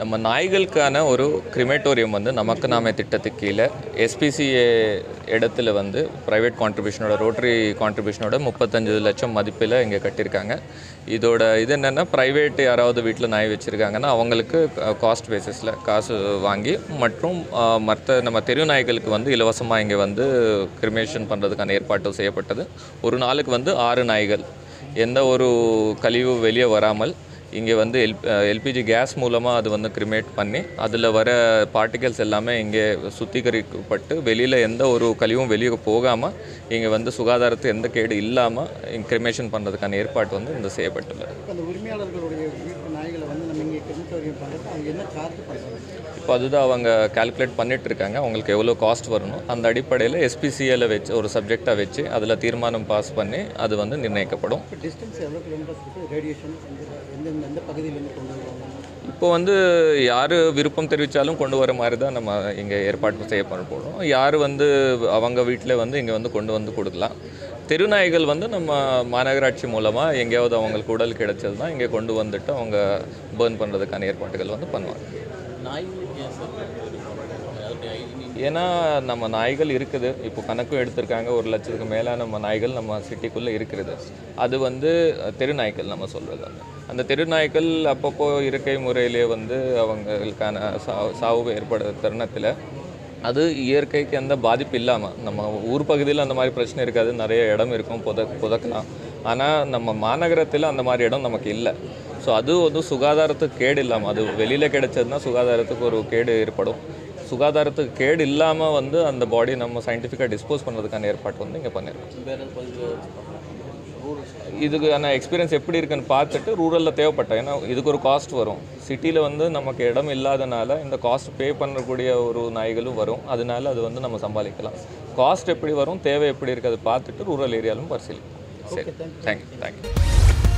நம்ம நாய்களுக்கான ஒரு கிரிமேட்டோரியம் வந்து நமக்கு நாமே திட்டத்துக்கு கீழே எஸ்பிசிஏ இடத்துல வந்து ப்ரைவேட் கான்ட்ரிபியூஷனோட ரோட்டரி கான்ட்ரிபியூஷனோட முப்பத்தஞ்சு லட்சம் மதிப்பில் இங்கே கட்டியிருக்காங்க இதோட இது என்னென்னா ப்ரைவேட் யாராவது வீட்டில் நாய் வச்சுருக்காங்கன்னா அவங்களுக்கு காஸ்ட் பேசிஸில் காசு வாங்கி மற்றும் மற்ற நம்ம தெரு நாய்களுக்கு வந்து இலவசமாக இங்கே வந்து கிரிமேஷன் பண்ணுறதுக்கான ஏற்பாடு செய்யப்பட்டது ஒரு நாளுக்கு வந்து ஆறு நாய்கள் எந்த ஒரு கழிவு வெளியே வராமல் இங்கே வந்து எல் எல்பிஜி கேஸ் மூலமாக அது வந்து கிரிமேட் பண்ணி அதில் வர பார்ட்டிகல்ஸ் எல்லாமே இங்கே சுத்திகரிக்கப்பட்டு வெளியில் எந்த ஒரு கழிவும் வெளியே போகாமல் இங்கே வந்து சுகாதாரத்து எந்த கேடு இல்லாமல் கிரிமேஷன் பண்ணுறதுக்கான ஏற்பாடு வந்து இந்த செய்யப்பட்டுள்ளது இப்போ அந்த உரிமையாளர்களுடைய வீட்டு நாய்களை வந்து நம்ம இங்கே கிரிமிட்டோரியம் பண்ணுறது அவங்க என்ன சார்ஜ் பண்ணுறாங்க இப்போ அதுதான் அவங்க கால்குலேட் பண்ணிட்டு இருக்காங்க அவங்களுக்கு எவ்வளோ காஸ்ட் வரணும் அந்த அடிப்படையில் எஸ்பிசிஎல வச்சு ஒரு சப்ஜெக்டாக வச்சு அதில் தீர்மானம் பாஸ் பண்ணி அது வந்து நிர்ணயிக்கப்படும் இப்போ டிஸ்டன்ஸ் எவ்வளோ கிலோமீட்டர்ஸ் இருக்குது ரேடியேஷன் எந்த எந்த பகுதியிலேருந்து கொண்டு வருவாங்க இப்போ வந்து யார் விருப்பம் தெரிவித்தாலும் கொண்டு வர மாதிரி தான் நம்ம இங்கே ஏற்பாடு செய்ய பண்ண போகிறோம் யார் வந்து அவங்க வீட்டில் வந்து இங்கே வந்து கொண்டு வந்து கொடுக்கலாம் தெருநாய்கள் வந்து நம்ம மாநகராட்சி மூலமாக எங்கேயாவது அவங்களுக்கு உடல் கிடைச்சதுன்னா இங்கே கொண்டு வந்துட்டு அவங்க பேர்ன் பண்ணுறதுக்கான ஏற்பாடுகள் வந்து பண்ணுவாங்க ஏன்னா நம்ம நாய்கள் இருக்குது இப்போ கணக்கும் எடுத்திருக்காங்க ஒரு லட்சத்துக்கு மேலே நம்ம நாய்கள் நம்ம சிட்டிக்குள்ளே இருக்கிறது அது வந்து தெரு நாய்கள் நம்ம சொல்கிறது அந்த தெரு நாய்கள் அப்பப்போ இருக்கை முறையிலே வந்து அவங்களுக்கான சா சாவு ஏற்படுற தருணத்தில் அது இயற்கைக்கு எந்த பாதிப்பு இல்லாமல் நம்ம ஊர் பகுதியில் அந்த மாதிரி பிரச்சனை இருக்காது நிறைய இடம் இருக்கும் புத புதக்கலாம் ஆனால் நம்ம மாநகரத்தில் அந்த மாதிரி இடம் நமக்கு இல்லை ஸோ அது வந்து சுகாதாரத்துக்கு கேடு இல்லாமல் அது வெளியில் கிடைச்சதுன்னா சுகாதாரத்துக்கு ஒரு கேடு ஏற்படும் சுகாதாரத்துக்கு கேடு இல்லாமல் வந்து அந்த பாடி நம்ம சயின்டிஃபிக்காக டிஸ்போஸ் பண்ணுறதுக்கான ஏற்பாடு வந்து இங்கே பண்ணியிருக்கோம் இதுக்கான எக்ஸ்பீரியன்ஸ் எப்படி இருக்குன்னு பார்த்துட்டு ரூரலில் தேவைப்பட்ட ஏன்னா இதுக்கு ஒரு காஸ்ட் வரும் சிட்டியில் வந்து நமக்கு இடம் இல்லாதனால இந்த காஸ்ட் பே பண்ணக்கூடிய ஒரு நாய்களும் வரும் அதனால அது வந்து நம்ம சமாளிக்கலாம் காஸ்ட் எப்படி வரும் தேவை எப்படி இருக்குது அதை பார்த்துட்டு ரூரல் ஏரியாலும் பரிசீலிக்கும் சரி தேங்க்யூ தேங்க்யூ